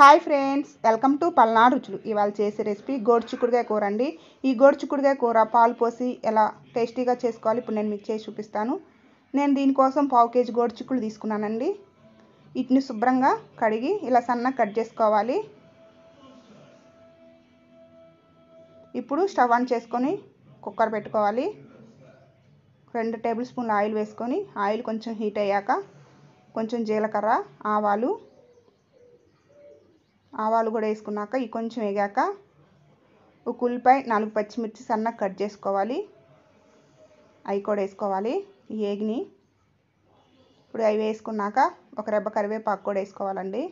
hi friends welcome to Palnadu రుచులు ఇవాళ చేసే రెసిపీ గోడు చిక్కుడుకాయ కూర అండి ఈ గోడు చిక్కుడుకాయ కూర పాలు పోసి ఎలా టేస్టీగా చేసుకోవాలి ఇప్పుడు నేను మీకు చేసి చూపిస్తాను నేను దీనికోసం పావు కేజీ గోడు చిక్కుడు తీసుకున్నానండి వీటిని శుభ్రంగా కడిగి ఇలా సన్నగా కట్ చేసుకోవాలి ఇప్పుడు స్టవ్ ఆన్ చేసుకొని కుక్కర్ పెట్టుకోవాలి రెండు టేబుల్ స్పూన్ల ఆయిల్ వేసుకొని ఆయిల్ కొంచెం హీట్ అయ్యాక కొంచెం జీలకర్ర ఆవాలు ఆవాలు కూడా వేసుకున్నాక ఇవి కొంచెం వేగాక ఒక ఉల్లిపాయ నాలుగు పచ్చిమిర్చి సన్నగా కట్ చేసుకోవాలి అవి కూడా వేసుకోవాలి ఏగిని ఇప్పుడు అవి వేసుకున్నాక ఒక రెబ్బ కరివేపాకు కూడా వేసుకోవాలండి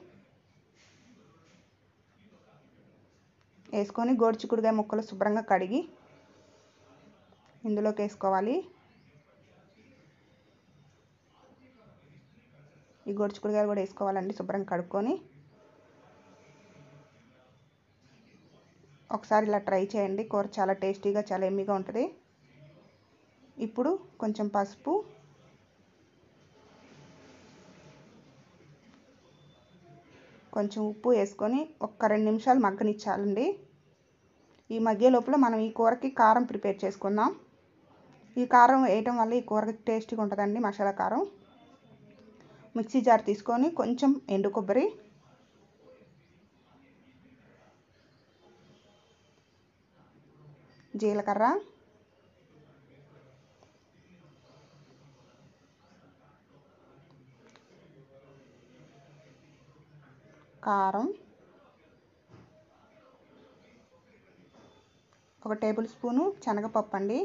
వేసుకొని గోడుచిక్కుడుగా ముక్కలు శుభ్రంగా కడిగి ఇందులోకి వేసుకోవాలి ఈ గోడుచిక్కుడుగాయలు కూడా వేసుకోవాలండి శుభ్రంగా కడుక్కొని ఒకసారి ఇలా ట్రై చేయండి కూర చాలా టేస్టీగా చాలా ఎమ్మిగా ఉంటుంది ఇప్పుడు కొంచెం పసుపు కొంచెం ఉప్పు వేసుకొని ఒక్క రెండు నిమిషాలు మగ్గనిచ్చాలండి ఈ మధ్య లోపల మనం ఈ కూరకి కారం ప్రిపేర్ చేసుకుందాం ఈ కారం వేయటం వల్ల ఈ కూరకి టేస్టీగా ఉంటుందండి మసాలా కారం మిక్సీ జార్ తీసుకొని కొంచెం ఎండు కొబ్బరి జీలకర్ర కారం ఒక టేబుల్ స్పూను శనగపప్పు అండి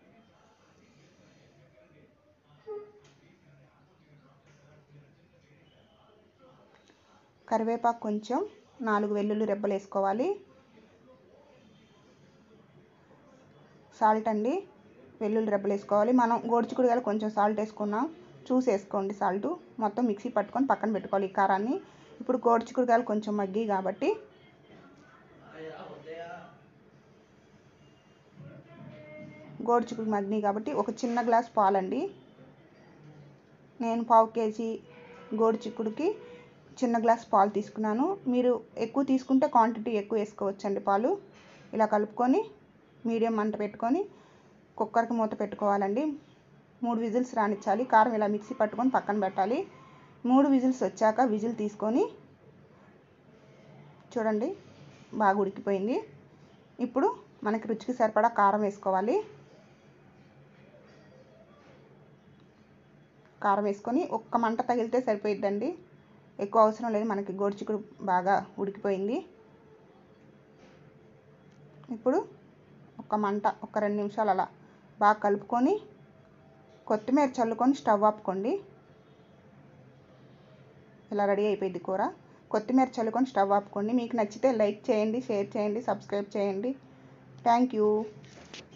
కరివేపాకు కొంచెం నాలుగు వెల్లుల్లి రెబ్బలు వేసుకోవాలి సాల్ట్ అండి వెల్లుల్లి రెబ్బలు వేసుకోవాలి మనం గోడుచుకుడుగాయలు కొంచెం సాల్ట్ వేసుకున్నాం చూసి వేసుకోండి సాల్ట్ మొత్తం మిక్సీ పట్టుకొని పక్కన పెట్టుకోవాలి ఈ కారాన్ని ఇప్పుడు గోడుచుకుడుగాయలు కొంచెం మగ్గి కాబట్టి గోడుచుకుడు మగ్గి కాబట్టి ఒక చిన్న గ్లాస్ పాలండి నేను పావు కేజీ గోడు చిక్కుడుకి చిన్న గ్లాస్ పాలు తీసుకున్నాను మీరు ఎక్కువ తీసుకుంటే క్వాంటిటీ ఎక్కువ వేసుకోవచ్చండి పాలు ఇలా కలుపుకొని మీడియం మంట పెట్టుకొని కుక్కర్కి మూత పెట్టుకోవాలండి మూడు విజిల్స్ రానిచ్చాలి కారం ఇలా మిక్సీ పట్టుకొని పక్కన పెట్టాలి మూడు విజిల్స్ వచ్చాక విజిల్ తీసుకొని చూడండి బాగా ఉడికిపోయింది ఇప్పుడు మనకి రుచికి సరిపడా కారం వేసుకోవాలి కారం వేసుకొని ఒక్క మంట తగిలితే సరిపోయిద్దండి ఎక్కువ అవసరం లేదు మనకి గోడుచిక్కుడు బాగా ఉడికిపోయింది ఇప్పుడు ఒక మంట ఒక రెండు నిమిషాలు అలా బాగా కలుపుకొని కొత్తిమీర చల్లుకొని స్టవ్ ఆపుకోండి ఇలా రెడీ అయిపోయింది కూర కొత్తిమీర చల్లుకొని స్టవ్ ఆపుకోండి మీకు నచ్చితే లైక్ చేయండి షేర్ చేయండి సబ్స్క్రైబ్ చేయండి థ్యాంక్ యూ